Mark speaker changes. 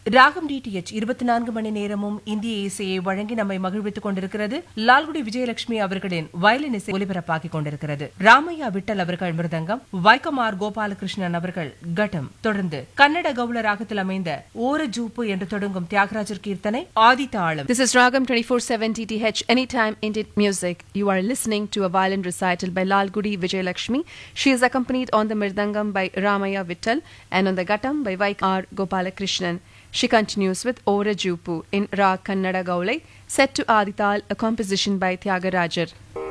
Speaker 1: ராகம் டிடிஎச் இருபத்தி நான்கு மணி நேரமும் இந்திய இசையை வழங்கி நம்மை மகிழ்வித்துக் கொண்டிருக்கிறது லால்குடி விஜயலட்சுமி அவர்களின் வயலின் இசை ஒலிபரப்பாக்கிக் கொண்டிருக்கிறது ராமையா விட்டல் அவர்கள் மிருதங்கம் வைக்கமார் கோபாலகிருஷ்ணன் அவர்கள் கட்டம் தொடர்ந்து கன்னட கவுள ராகத்தில் அமைந்த ஓர ஜூப்பு என்று தொடங்கும் தியாகராஜர் கீர்த்தனை ஆதி தாளம்
Speaker 2: This is Ragam 24/7 TTH Anytime Indian Music. You are listening to a violin recital by Lal Gudi Vijayalakshmi. She is accompanied on the mirdangam by Ramaya Vittal and on the ghattam by Vaik R. Gopalakrishnan. She continues with Ora Jupu in Ra Kannada Gaulai, set to Adital, a composition by Tyagarajar.